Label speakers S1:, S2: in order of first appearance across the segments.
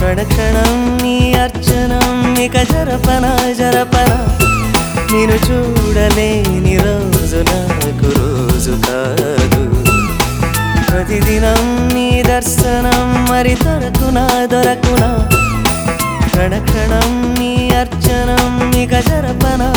S1: క్షణక్షణం నీ అర్చనం ఇక జరపన జరపన నేను చూడలేని రోజు నాకు రోజు కాదు ప్రతిదినం నీ దర్శనం మరి దొరకునా దొరకునా క్షణక్షణం నీ అర్చనం ఇక జరపనా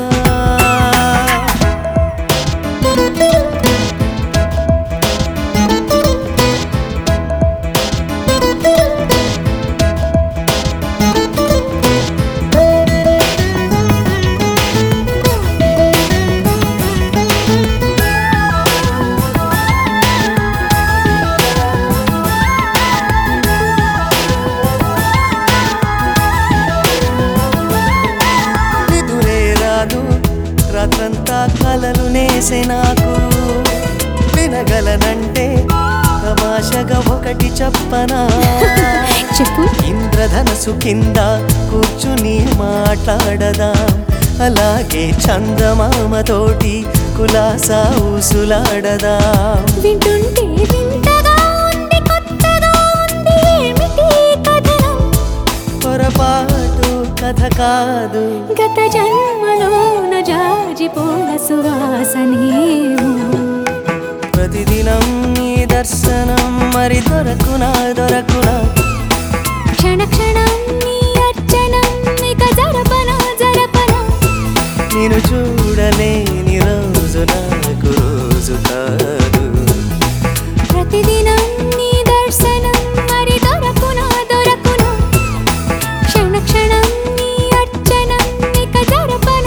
S1: నిదురే రాదు రాత్రంతా కలలు నేసే నాకు వినగలనంటే తమాషగా ఒకటి చెప్పనా
S2: చెప్పు
S1: ఇంద్రధనసు కింద కూర్చుని మాట్లాడదాం అలాగే చందమామతోటి కులాసా ఊసులాడదాం
S2: వింటుంటే వింతగా ఉంది కొత్తగా ఉంది ఏమిటి కథనం
S1: పొరపాటు కథ కాదు
S2: గత జన్మలోన జాజిపోల సువాసనేమో
S1: ప్రతిదినం నీ దర్శనం మరి దొరకునా దొరకునా
S2: క్షణ క్షణం నీ అర్చనం ఇక జరపన జరపన
S1: నేను చూడలేని రోజు నాకు రోజు కాదు
S2: ప్రతిదినం నీ దర్శనం మరి దొరకున దొరకున క్షణ క్షణం నీ అర్చనం ఇక జరపన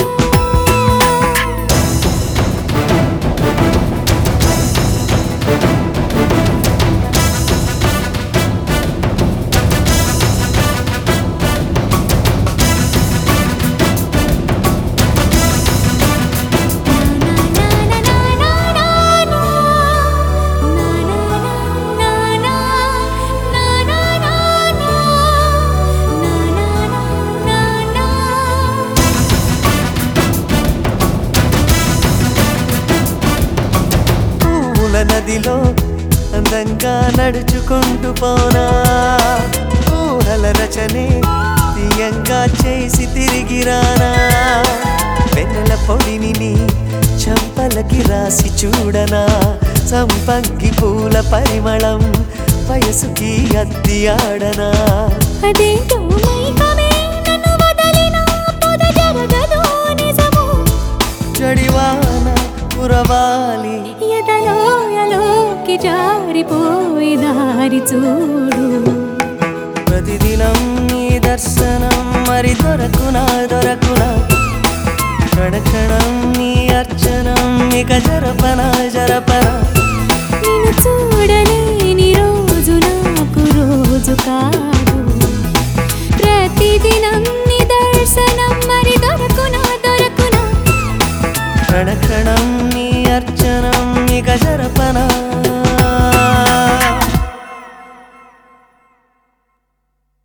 S1: పువ్వుల నదిలో అందంగా నడుచుకుంటూ పోనా ఊహల రచనే తీయంగా చేసి తిరిగి రానా వెన్నెల పొడిని నీ చంపలకి రాసి చూడనా సంపంగి పూల పరిమళం వయసుకి అద్ది ఆడనా
S2: అదేంటో మైకమే నన్ను వదలిన పొద జరగదో నిజము
S1: జడివాన కురవాలి
S2: ఎదలోయలోకి జారిపోయి దారి చూడు
S1: ప్రతిదినం నీ దర్శనం మరి దొరకునా దొరకునా క్షణక్షణం నీ అర్చనం ఇక జరపన జరపన
S2: నిన్ను చూడలేని రోజు నాకు రోజు కాదు ప్రతిదినం నీ దర్శనం మరి దొరకునా దొరకునా
S1: క్షణక్షణం నీ అర్చనం ఇక జరపనా